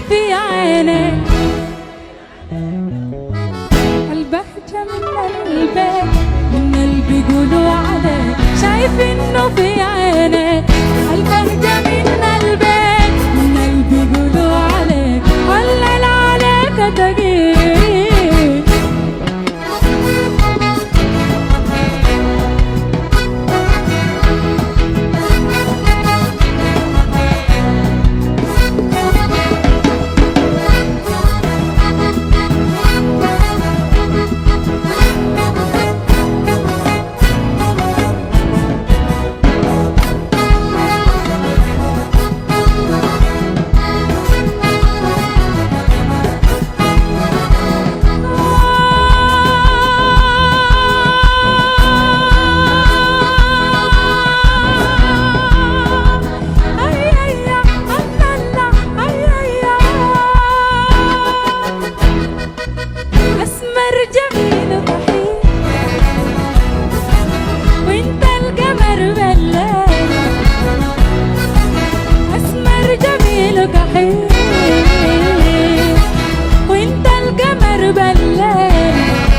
في عينك البهجة من قلبك من قلبي يقولوا عليك شايف انه في عينك البهجة من قلبك من قلبي يقولوا عليك ولل عليك تقيل أسمر جميل وطحين وانت القمر بالليل أسمر جميل وكحيل وانت القمر بالليل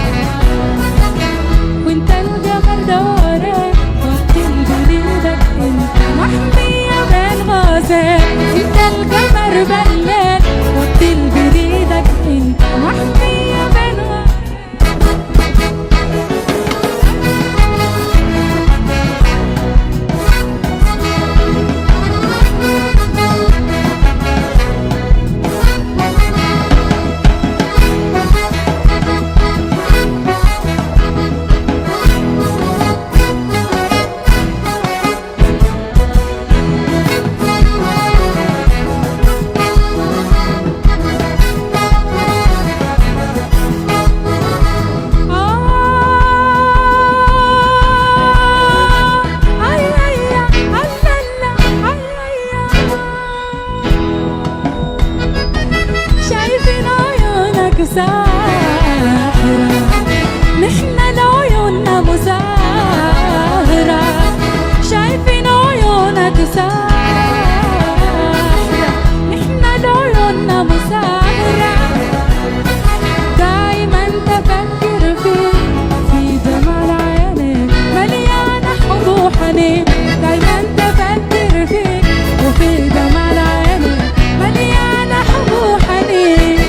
وانت القمر دورك وطل بريدك انت محمية بين غازك انت القمر بالليل وطل بريدك انت محمية بين غازك شايفين عيونك ساحرة نحن لعيوننا مساهرة شايفين عيونك ساحرة نحن لعيوننا مساهرة دايما تفكر فيه في جمال عينك مليانة حب وحنين دايما تفكر فيك وفي جمال عينك مليانة حب وحنين